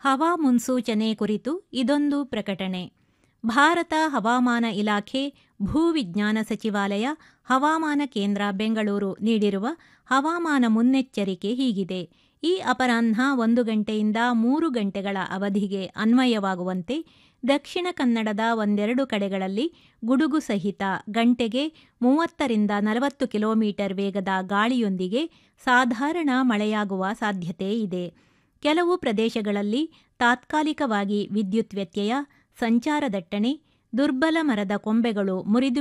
ಹವಾ ಮುನ್ಸೂಚನೆ ಕುರಿತು ಇದೊಂದು ಪ್ರಕಟಣೆ ಭಾರತ ಹವಾಮಾನ ಇಲಾಖೆ ಭೂವಿಜ್ಞಾನ ಸಚಿವಾಲಯ ಹವಾಮಾನ ಕೇಂದ್ರ ಬೆಂಗಳೂರು ನೀಡಿರುವ ಹವಾಮಾನ ಮುನ್ನೆಚ್ಚರಿಕೆ ಹೀಗಿದೆ ಈ ಅಪರಾಹ್ನ ಒಂದು ಗಂಟೆಯಿಂದ ಮೂರು ಗಂಟೆಗಳ ಅವಧಿಗೆ ಅನ್ವಯವಾಗುವಂತೆ ದಕ್ಷಿಣ ಕನ್ನಡದ ಒಂದೆರಡು ಕಡೆಗಳಲ್ಲಿ ಗುಡುಗು ಸಹಿತ ಗಂಟೆಗೆ ಮೂವತ್ತರಿಂದ ನಲವತ್ತು ಕಿಲೋಮೀಟರ್ ವೇಗದ ಗಾಳಿಯೊಂದಿಗೆ ಸಾಧಾರಣ ಮಳೆಯಾಗುವ ಸಾಧ್ಯತೆ ಇದೆ ಕೆಲವು ಪ್ರದೇಶಗಳಲ್ಲಿ ತಾತ್ಕಾಲಿಕವಾಗಿ ವಿದ್ಯುತ್ ವ್ಯತ್ಯಯ ಸಂಚಾರ ದಟ್ಟಣೆ ದುರ್ಬಲ ಮರದ ಕೊಂಬೆಗಳು ಮುರಿದು